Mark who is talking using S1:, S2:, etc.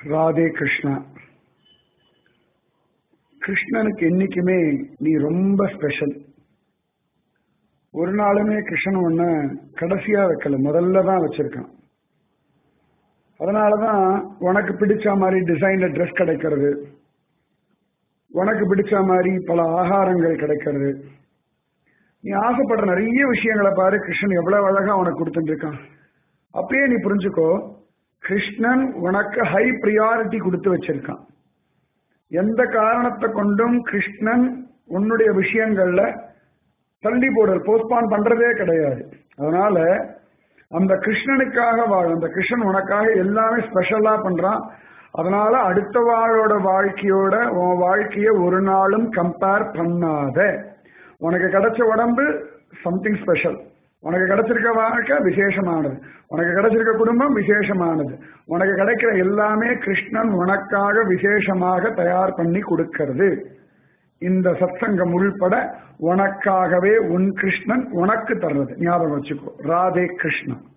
S1: ராதே கிருஷ்ணா கிருஷ்ணனுக்கு என்னைக்குமே நீ ரொம்ப ஸ்பெஷல் ஒரு நாளுமே கிருஷ்ணன் ஒன்ன கடைசியா வைக்கல முதல்ல தான் வச்சிருக்கான் அதனாலதான் உனக்கு பிடிச்ச மாதிரி டிசைன்ல ட்ரெஸ் கிடைக்கிறது உனக்கு பிடிச்ச மாதிரி பல ஆகாரங்கள் கிடைக்கிறது நீ ஆசைப்படுற நிறைய விஷயங்களை பாரு கிருஷ்ணன் எவ்வளவு அழகா உனக்கு கொடுத்துட்டு இருக்கான் அப்பயே நீ புரிஞ்சுக்கோ கிருஷ்ணன் உனக்கு ஹை ப்ரியாரிட்டி கொடுத்து வச்சிருக்கான் எந்த காரணத்தை கொண்டும் கிருஷ்ணன் உன்னுடைய விஷயங்கள்ல தள்ளி போடல் போஸ்ட்பான் பண்றதே கிடையாது அதனால அந்த கிருஷ்ணனுக்காக வாழ அந்த கிருஷ்ணன் உனக்காக எல்லாமே ஸ்பெஷலா பண்றான் அதனால அடுத்த வாழோட வாழ்க்கையோட உன் வாழ்க்கைய ஒரு நாளும் கம்பேர் பண்ணாத உனக்கு கிடைச்ச உடம்பு சம்திங் ஸ்பெஷல் உனக்கு கிடைச்சிருக்க வாழ்க்கை விசேஷமானது உனக்கு கிடைச்சிருக்க குடும்பம் விசேஷமானது உனக்கு கிடைக்கிற எல்லாமே கிருஷ்ணன் உனக்காக விசேஷமாக தயார் பண்ணி கொடுக்கிறது இந்த சத்சங்கம் உள்பட உனக்காகவே உன் கிருஷ்ணன் உனக்கு தர்றது ஞாபகம் வச்சுக்கோ ராதே கிருஷ்ணன்